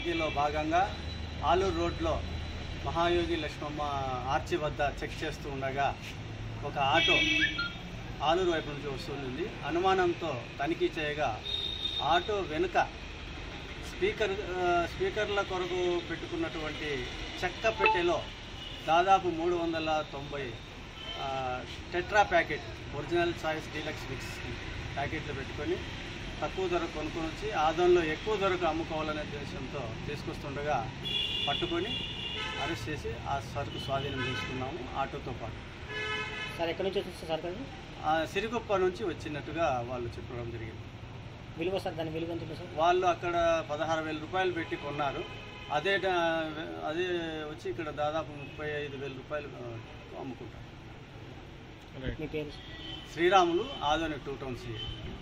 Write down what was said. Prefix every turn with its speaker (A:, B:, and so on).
A: తనిఖీలో భాగంగా ఆలూరు రోడ్లో మహాయోగి లక్ష్మమ్మ ఆర్చి వద్ద చెక్ చేస్తూ ఉండగా ఒక ఆటో ఆలూరు వైపు నుంచి వస్తుంది అనుమానంతో తనిఖీ చేయగా ఆటో వెనుక స్పీకర్ ఆ, స్పీకర్ల కొరకు పెట్టుకున్నటువంటి చెక్క పెట్టెలో దాదాపు మూడు వందల తొంభై ఆ, tetra packet original choice deluxe mix ప్యాకెట్లు పెట్టుకొని తక్కువ ధరకు కొనుక్కొని వచ్చి ఆదంలో ఎక్కువ ధరకు అమ్ముకోవాలనే ఉద్దేశంతో తీసుకొస్తుండగా పట్టుకొని అరెస్ట్ చేసి ఆ సరుకు స్వాధీనం చేసుకున్నాము ఆటోతో పాటు
B: సార్ ఎక్కడి నుంచి వచ్చింది సార్ అది
A: ఆ సిరిగుప్ప నుంచి వచ్చినట్టుగా వాళ్ళు చెప్పడం జరిగింది
B: విలువ సార్ దాని విలువ ఎంత ఉంటుంది సార్
A: వాళ్ళు అక్కడ పదహారు వేల రూపాయలు పెట్టి కొన్నారు అదే డా- అదే వచ్చి ఇక్కడ దాదాపు ముప్పై ఐదు వేల రూపాయలు ఆ, అమ్ముకుంటారు
B: మీ పేరు
A: Sriramulu Adoni two town C